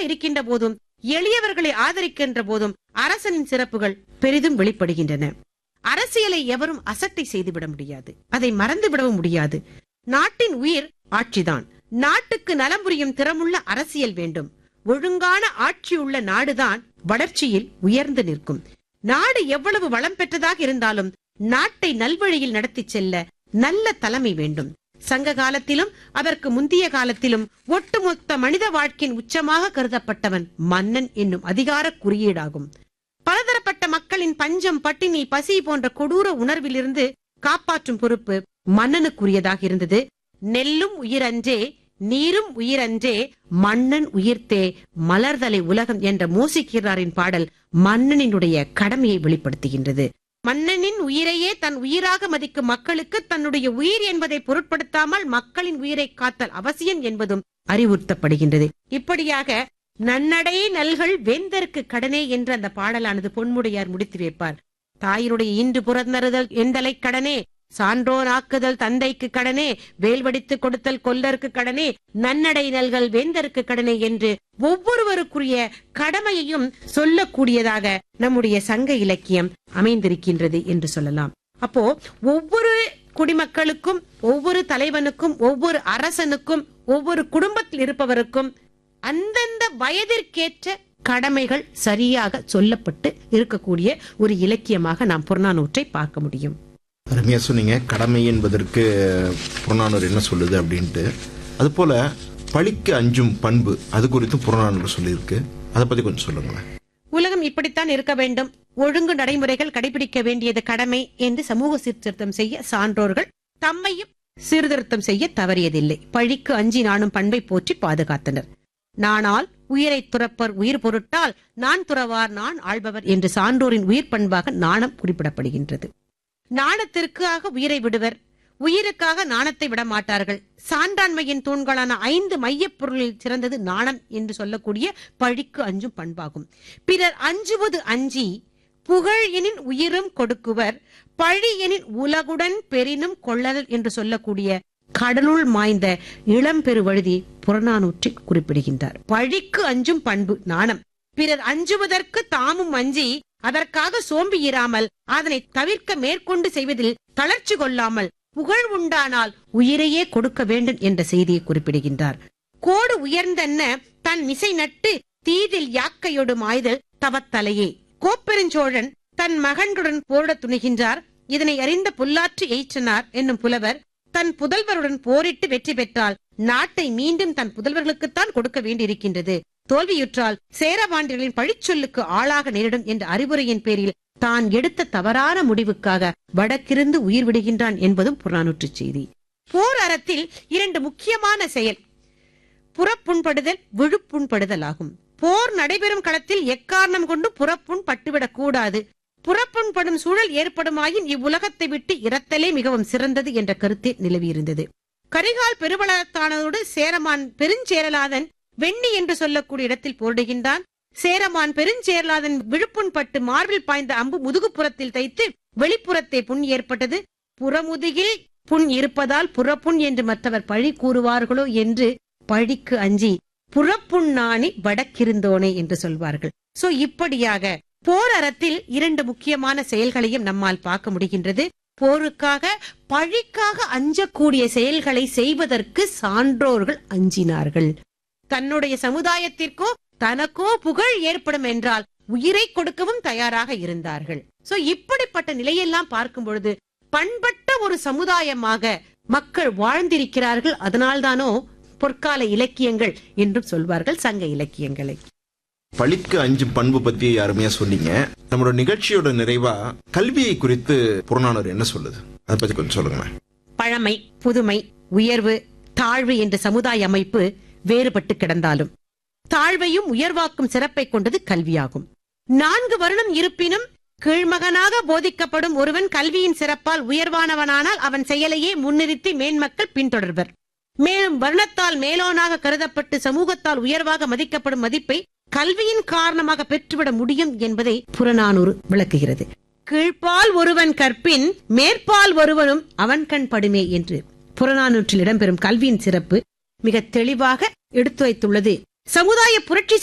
இருக்கின்ற போதும் எளியவர்களை ஆதரிக்கின்ற போதும் அரசனின் சிறப்புகள் பெரிதும் வெளிப்படுகின்றன அரசியலை எவரும் அசட்டை செய்துவிட முடியாது அதை மறந்துவிடவும் முடியாது நாட்டின் உயிர் ஆட்சிதான் நாட்டுக்கு நலம் புரியும் திறமுள்ள அரசியல் வேண்டும் ஒழுங்கான ஆட்சியுள்ள நாடுதான் வளர்ச்சியில் உயர்ந்து நிற்கும் நாடு எவ்வளவு வளம் பெற்றதாக இருந்தாலும் நாட்டை நல்வழியில் நடத்திச் செல்ல நல்ல தலைமை வேண்டும் சங்க காலத்திலும் அதற்கு முந்தைய காலத்திலும் ஒட்டுமொத்த மனித வாழ்க்கையின் உச்சமாக கருதப்பட்டவன் மன்னன் என்னும் அதிகார குறியீடாகும் பலதரப்பட்ட மக்களின் பஞ்சம் பட்டினி பசி போன்ற கொடூர உணர்விலிருந்து காப்பாற்றும் பொறுப்பு மன்னனுக்குரியதாக இருந்தது நெல்லும் உயிரன்றே நீரும் உயிரன்றே மன்னன் உயிர்த்தே மலர்தலை உலகம் என்ற மோசிக்கிறாரின் பாடல் மன்னனினுடைய கடமையை வெளிப்படுத்துகின்றது மன்னனின் உயிரையே தன் உயிராக மதிக்கும் மக்களுக்கு தன்னுடைய உயிர் என்பதை பொருட்படுத்தாமல் மக்களின் உயிரை காத்தல் அவசியம் என்பதும் அறிவுறுத்தப்படுகின்றது இப்படியாக நன்னடை நல்கள் வேந்தருக்கு கடனே என்று அந்த பாடலானது பொன்முடையார் முடித்து வைப்பார் தாயினுடைய இன்று புறந்தறுதல் எந்தலை கடனே சான்றோர் ஆக்குதல் தந்தைக்கு கடனே வேல்வடித்து கொடுத்தல் கொல்லருக்கு கடனே நன்னடை நல்கள் வேந்தருக்கு கடனே என்று ஒவ்வொருவருக்குரிய கடமையையும் சொல்லக்கூடியதாக நம்முடைய சங்க இலக்கியம் அமைந்திருக்கின்றது என்று சொல்லலாம் அப்போ ஒவ்வொரு குடிமக்களுக்கும் ஒவ்வொரு தலைவனுக்கும் ஒவ்வொரு அரசனுக்கும் ஒவ்வொரு குடும்பத்தில் இருப்பவருக்கும் அந்தந்த வயதிற்கேற்ற கடமைகள் சரியாக சொல்லப்பட்டு இருக்கக்கூடிய ஒரு இலக்கியமாக நாம் புறநானூற்றை பார்க்க முடியும் அருமையா சொன்னீங்க கடமை என்பதற்கு புறநானூறு என்ன சொல்லுது அப்படின்ட்டு அதுபோல பழிக்கு அஞ்சும் பண்பு அது குறித்தும் புறநானூறு சொல்லியிருக்கு அதை பத்தி கொஞ்சம் சொல்லுங்களேன் உலகம் இப்படித்தான் இருக்க வேண்டும் ஒழுங்கு நடைமுறைகள் கடைபிடிக்க வேண்டியது கடமை என்று சமூக சீர்திருத்தம் செய்ய சான்றோர்கள் தம்மையும் சீர்திருத்தம் செய்ய தவறியதில்லை பழிக்கு அஞ்சி நானும் பண்பை போற்றி பாதுகாத்தனர் நானால் உயிரை துறப்பர் உயிர் பொருட்டால் நான் துறவார் நான் ஆள்பவர் என்று சான்றோரின் உயிர் பண்பாக நாணம் குறிப்பிடப்படுகின்றது நாணத்திற்காக உயிரை விடுவர் உயிருக்காக நாணத்தை விட மாட்டார்கள் சான்றாண்மையின் தூண்களான ஐந்து மையப் பொருளில் சிறந்தது நாணம் என்று சொல்லக்கூடிய பழிக்கு அஞ்சும் பண்பாகும் பிறர் அஞ்சுவது அஞ்சி புகழ் எனின் உயிரும் கொடுக்குவர் பழி எனின் உலகுடன் பெரினும் கொள்ளல் என்று சொல்லக்கூடிய கடலுள் மாய்ந்த இளம்பெரு வழுதி புறநானூற்றில் குறிப்பிடுகின்றார் பழிக்கு அஞ்சும் பண்பு நாணம் பிறர் அஞ்சுவதற்கு தாமும் அஞ்சி அதற்காக சோம்பி இராமல் அதனை தவிர்க்க மேற்கொண்டு செய்வதில் தளர்ச்சி கொள்ளாமல் புகழ் உண்டானால் உயிரையே கொடுக்க வேண்டும் என்ற செய்தியை குறிப்பிடுகின்றார் கோடு உயர்ந்தன்ன தன் மிசை நட்டு தீதில் யாக்கையொடு மாய்தல் தவத்தலையே கோப்பெருஞ்சோழன் தன் மகன்களுடன் போரிடத் துணிகின்றார் இதனை அறிந்த புல்லாற்று எயிற்றனார் என்னும் புலவர் தன் புதல்வருடன் போரிட்டு வெற்றி பெற்றால் நாட்டை மீண்டும் தன் புதல்வர்களுக்குத்தான் கொடுக்க வேண்டியிருக்கின்றது தோல்வியுற்றால் சேரபாண்டியர்களின் பழிச்சொல்லுக்கு ஆளாக நேரிடும் என்ற அறிவுரையின் பேரில் தான் எடுத்த தவறான முடிவுக்காக வடக்கிருந்து உயிர் விடுகின்றான் என்பதும் புறநானூற்று செய்தி போர் அறத்தில் இரண்டு முக்கியமான செயல் புறப்புண்படுதல் விழுப்புண்படுதல் ஆகும் போர் நடைபெறும் களத்தில் எக்காரணம் கொண்டு புறப்புண் பட்டுவிடக் கூடாது புறப்புண்படும் சூழல் ஏற்படுமாயின் இவ்வுலகத்தை விட்டு இறத்தலே மிகவும் சிறந்தது என்ற கருத்து நிலவியிருந்தது கரிகால் பெருவளத்தானதோடு சேரமான் பெருஞ்சேரலாதன் வெண்ணி என்று சொல்லக்கூடிய இடத்தில் போரிடுகின்றான் சேரமான் பெருஞ்சேரலாதன் விழுப்புண் பட்டு மார்பில் பாய்ந்த அம்பு முதுகுப்புறத்தில் தைத்து வெளிப்புறத்தை புண் ஏற்பட்டது புறமுதுகில் புண் இருப்பதால் புறப்புண் என்று மற்றவர் பழி கூறுவார்களோ என்று பழிக்கு அஞ்சி புறப்புண்ணாணி வடக்கிருந்தோனே என்று சொல்வார்கள் சோ இப்படியாக போர் அறத்தில் இரண்டு முக்கியமான செயல்களையும் நம்மால் பார்க்க முடிகின்றது போருக்காக பழிக்காக அஞ்சக்கூடிய செயல்களை செய்வதற்கு சான்றோர்கள் அஞ்சினார்கள் தன்னுடைய சமுதாயத்திற்கோ தனக்கோ புகழ் ஏற்படும் என்றால் உயிரை கொடுக்கவும் தயாராக இருந்தார்கள் சோ இப்படிப்பட்ட நிலையெல்லாம் பார்க்கும் பொழுது பண்பட்ட ஒரு சமுதாயமாக மக்கள் வாழ்ந்திருக்கிறார்கள் அதனால்தானோ பொற்கால இலக்கியங்கள் என்றும் சொல்வார்கள் சங்க இலக்கியங்களை பழிக்கு அஞ்சும் பண்பு பத்தி அருமையா சொன்னீங்க நம்மளோட நிகழ்ச்சியோட நிறைவா கல்வியை குறித்து புறநானூறு என்ன சொல்லுது அதை பத்தி கொஞ்சம் சொல்லுங்களேன் பழமை புதுமை உயர்வு தாழ்வு என்ற சமுதாய அமைப்பு வேறுபட்டு கிடந்தாலும் தாழ்வையும் உயர்வாக்கும் சிறப்பை கொண்டது கல்வியாகும் நான்கு வருடம் இருப்பினும் கீழ்மகனாக போதிக்கப்படும் ஒருவன் கல்வியின் சிறப்பால் உயர்வானவனானால் அவன் செயலையே முன்னிறுத்தி மேன்மக்கள் பின்தொடர்வர் மேலும் வர்ணத்தால் மேலோனாக கருதப்பட்டு சமூகத்தால் உயர்வாக மதிக்கப்படும் மதிப்பை கல்வியின் காரணமாக பெற்றுவிட முடியும் என்பதை புறநானூறு விளக்குகிறது கீழ்ப்பால் ஒருவன் கற்பின் மேற்பால் ஒருவனும் அவன் கண் படுமே என்று புறநானூற்றில் இடம்பெறும் கல்வியின் சிறப்பு மிக தெளிவாக எடுத்துரைத்துள்ளது சமுதாய புரட்சி